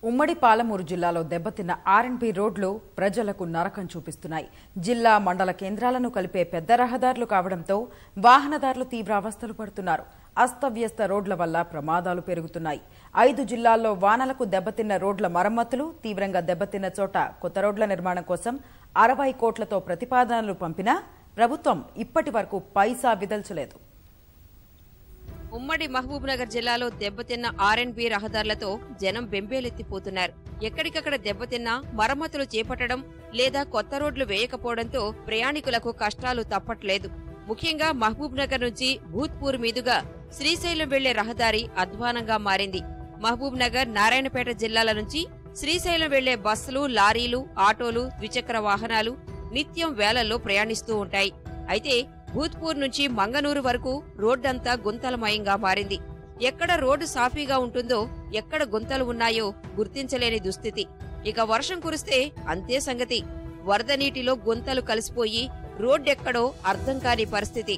ఉమ్మడి పాలమూరు జిల్లాలో దెబ్బతిన్న ఆర్ఎన్బి రోడ్లు ప్రజలకు నరకం చూపిస్తున్నాయి జిల్లా మండల కేంద్రాలను కలిపే పెద్ద రహదారులు కావడంతో వాహనదారులు తీవ్ర అవస్థలు పడుతున్నారు అస్తవ్యస్త రోడ్ల వల్ల ప్రమాదాలు పెరుగుతున్నాయి ఐదు జిల్లాల్లో వానలకు దెబ్బతిన్న రోడ్ల మరమ్మతులు తీవ్రంగా దెబ్బతిన్న చోట కొత్త రోడ్ల నిర్మాణం కోసం అరవై కోట్లతో ప్రతిపాదనలు పంపినా ప్రభుత్వం ఇప్పటి వరకు పైసా విదల్చలేదు ఉమ్మడి మహబూబ్నగర్ జిల్లాలో దెబ్బతిన్న ఆర్ఎన్బి రహదారులతో జనం బెంబేలెత్తిపోతున్నారు ఎక్కడికక్కడ దెబ్బతిన్నా మరమ్మతులు చేపట్టడం లేదా కొత్త రోడ్లు వేయకపోవడంతో ప్రయాణికులకు కష్టాలు తప్పట్లేదు ముఖ్యంగా మహబూబ్నగర్ నుంచి భూత్పూర్ మీదుగా శ్రీశైలం వెళ్లే రహదారి అధ్వానంగా మారింది మహబూబ్ నగర్ నారాయణపేట జిల్లాల నుంచి శ్రీశైలం వెళ్లే బస్సులు లారీలు ఆటోలు ద్విచక్ర వాహనాలు నిత్యం వేలల్లో ప్రయాణిస్తూ ఉంటాయి అయితే భూత్పూర్ నుంచి మంగనూరు వరకు రోడ్డంతా గుంతలమయంగా మారింది ఎక్కడ రోడ్డు సాఫీగా ఉంటుందో ఎక్కడ గుంతలు ఉన్నాయో గుర్తించలేని దుస్థితి ఇక వర్షం కురిస్తే అంతే సంగతి వరద నీటిలో గుంతలు కలిసిపోయి రోడ్డెక్కడో అర్థం కాని పరిస్థితి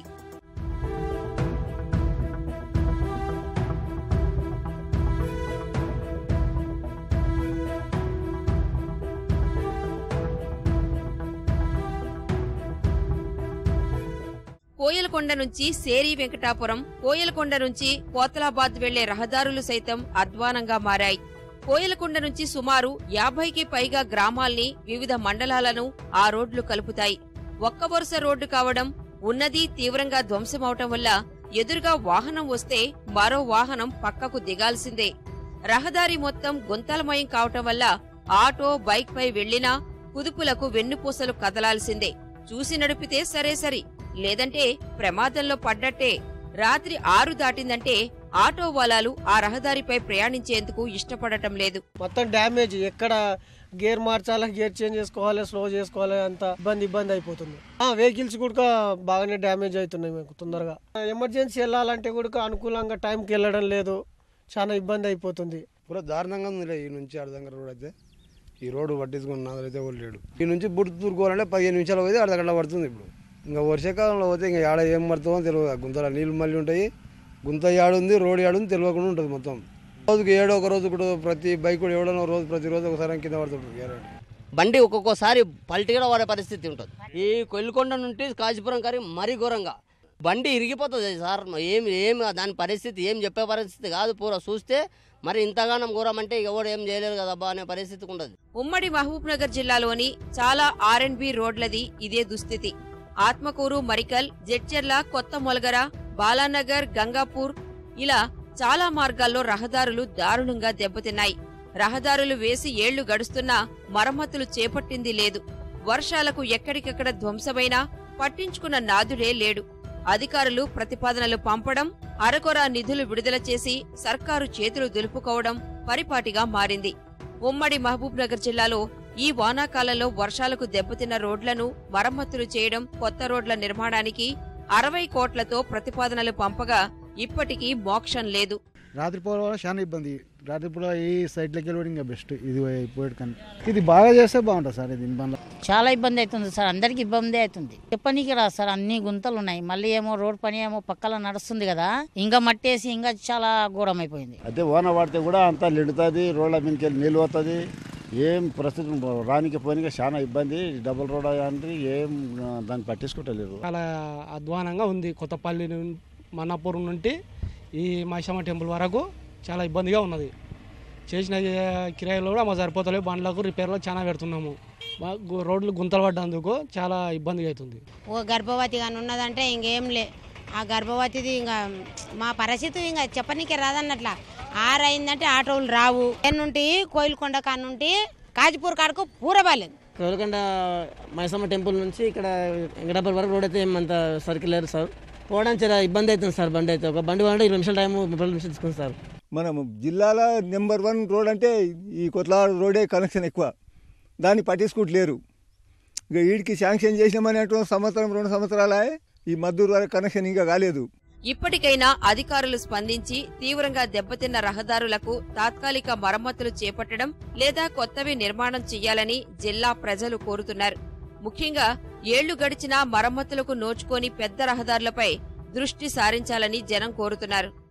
కోయలకొండ నుంచి సేరి వెంకటాపురం కోయలకొండ నుంచి కోతలాబాద్ వెళ్లే రహదారులు సైతం అధ్వానంగా మారాయి కోయలకొండ నుంచి సుమారు యాభైకి పైగా గ్రామాల్ని వివిధ మండలాలను ఆ రోడ్లు కలుపుతాయి ఒక్క వరుస రోడ్డు కావడం ఉన్నది తీవ్రంగా ధ్వంసమవటం వల్ల ఎదురుగా వాహనం వస్తే మరో వాహనం పక్కకు దిగాల్సిందే రహదారి మొత్తం గుంతలమయం కావటం వల్ల ఆటో బైక్ పై వెళ్లినా కుదుపులకు వెన్నుపూసలు కదలాల్సిందే చూసి నడిపితే సరే సరి లేదంటే ప్రమాదంలో పడ్డట్టే రాత్రి ఆరు దాటిందంటే ఆటో వాలాలు ఆ రహదారిపై ప్రయాణించేందుకు ఇష్టపడటం లేదు మొత్తం డ్యామేజ్ ఎక్కడ గేర్ మార్చాలా గేర్ చేంజ్ చేసుకోవాలి స్లో చేసుకోవాలి అంత ఇబ్బంది ఇబ్బంది అయిపోతుంది వెహికల్స్ కూడా బాగానే డ్యామేజ్ అవుతున్నాయి మీకు తొందరగా ఎమర్జెన్సీ వెళ్ళాలంటే కూడా అనుకూలంగా టైంకి వెళ్ళడం లేదు చాలా ఇబ్బంది అయిపోతుంది పూరా దారుణంగా ఉంది ఈ నుంచి ఆడ దగ్గర రోడ్ అయితే ఈ రోడ్డు పట్టించుకున్న నాదైతే కూడా లేడు ఈ నుంచి బుట్టు పోవాలంటే పదిహేను నిమిషాలు పోతే ఆడ దగ్గర పడుతుంది ఇప్పుడు ఇంకా వర్షాకాలంలో పోతే ఇంకా ఆడ ఏం పడుతుందో తెలియదు గుంతల నీళ్ళు మళ్ళీ ఉంటాయి గుంత యాడుంది రోడ్ యాడుంది తెలియకుండా ఉంటుంది మొత్తం రోజుకి ఏడో ఒక రోజు ఇప్పుడు ప్రతి బైక్ కూడా ఎవడో ఒక రోజు ప్రతిరోజు ఒకసారి కింద పడుతుంటుంది ఏడాది. బండి ఒక్కొక్కసారి పల్టీగా పడే పరిస్థితి ఉంటుంది ఈ కొల్లికొండ నుండి కాజీపురం కరి మరీ ఘోరంగా బండి ఇరిగిపోతుంది సార్ ఏమి ఏమి దాని పరిస్థితి ఏం చెప్పే పరిస్థితి కాదు పూరా చూస్తే మరి ఇంతగానం ఘోరం అంటే ఎవడు ఏం చేయలేరు కదా అబ్బా అనే పరిస్థితికి ఉండదు ఉమ్మడి మహబూబ్నగర్ జిల్లాలోని చాలా ఆర్ఎండ్బి రోడ్లది ఇదే దుస్థితి ఆత్మకూరు మరికల్ జడ్చెర్ల కొత్త మొలగర బాలానగర్ గంగాపూర్ ఇలా చాలా మార్గాల్లో రహదారులు దారుణంగా దెబ్బతిన్నాయి రహదారులు వేసి ఏళ్లు గడుస్తున్నా మరమ్మతులు చేపట్టింది లేదు వర్షాలకు ఎక్కడికక్కడ ధ్వంసమైనా పట్టించుకున్న నాదుడే లేడు అధికారులు ప్రతిపాదనలు పంపడం అరకొర నిధులు విడుదల చేసి సర్కారు చేతులు దులుపుకోవడం పరిపాటిగా మారింది ఉమ్మడి మహబూబ్నగర్ జిల్లాలో ఈ వానాకాలంలో వర్షాలకు దెబ్బతిన్న రోడ్లను మరమ్మతులు చేయడం కొత్త రోడ్ల నిర్మాణానికి అరవై కోట్లతో ప్రతిపాదనలు పంపగా ఇప్పటికీ మోక్షం లేదు రాత్రిపూట వల్ల చాలా ఇబ్బంది రాత్రిపూట ఈ సైడ్లకి వెళ్ళడం ఇంకా బెస్ట్ ఇది పోయేటి కానీ ఇది బాగా చేస్తే బాగుంటుంది సార్ ఇది ఇబ్బంది చాలా ఇబ్బంది అవుతుంది సార్ అందరికి ఇబ్బంది అవుతుంది చెప్పనీకి రాదు సార్ అన్ని గుంతలు ఉన్నాయి మళ్ళీ ఏమో రోడ్ పని ఏమో పక్కల నడుస్తుంది కదా ఇంకా మట్టేసి ఇంకా చాలా ఘోరం అయిపోయింది అదే వాన పడితే కూడా అంతా నిండుతుంది రోడ్ల మీదకి వెళ్ళి నీళ్ళు వస్తుంది ఏం ప్రస్తుతం రానికి పోయినగా చాలా ఇబ్బంది డబుల్ రోడ్ అంటే ఏం ఆ, దాన్ని పట్టించుకుంటలేరు చాలా అధ్వానంగా ఉంది కొత్తపల్లి నుండి మన్నాపూర్ నుండి ఈ మైసమ్మ టెంపుల్ వరకు చాలా ఇబ్బందిగా ఉన్నది చేసిన కిరాయిలు కూడా మాకు సరిపోతలేవు బండ్లకు రిపేర్లు చాలా పెడుతున్నాము బా- గు- రోడ్లు గుంతలు పడ్డందుకు చాలా ఇబ్బందిగా అవుతుంది ఓ గర్భవతి కానీ ఉన్నదంటే ఇంకేం లే ఆ గర్భవతిది ఇంకా మా పరిస్థితి ఇంకా చెప్పనీకే రాదన్నట్ల ఆరైందంటే ఆటోలు రావు నుండి కోయిలకొండ కాడ నుండి కాజిపూర్ కాడకు పూరబాలేదు కోలకొండ మైసమ్మ టెంపుల్ నుంచి ఇక్కడ వెంకటాపురం వరకు రోడ్ అయితే ఏమంత సర్కిల్ లేదు సార్ పోవడానికి చాలా ఇబ్బంది అవుతుంది సార్ బండి అయితే ఒక బండి పోవాలంటే ఇరవై నిమిషాల టైం ముప్పై నిమిషాలు తీసుకుంది సార్ మనం జిల్లాలో నెంబర్ వన్ రోడ్ అంటే ఈ కొత్త రోడే కనెక్షన్ ఎక్కువ దాన్ని పట్టించుకుంటలేరు ఇక వీడికి శాంక్షన్ చేసినామని అంటూ సంవత్సరం రెండు సంవత్సరాలే ఈ మద్దూరు వరకు కనెక్షన్ ఇంకా కాలేదు ఇప్పటికైనా అధికారులు స్పందించి తీవ్రంగా దెబ్బతిన్న రహదారులకు తాత్కాలిక మరమ్మతులు చేపట్టడం లేదా కొత్తవి నిర్మాణం చెయ్యాలని జిల్లా ప్రజలు కోరుతున్నారు ముఖ్యంగా ఏళ్లు గడిచినా మరమ్మతులకు నోచుకోని పెద్ద రహదారులపై దృష్టి సారించాలని జనం కోరుతున్నారు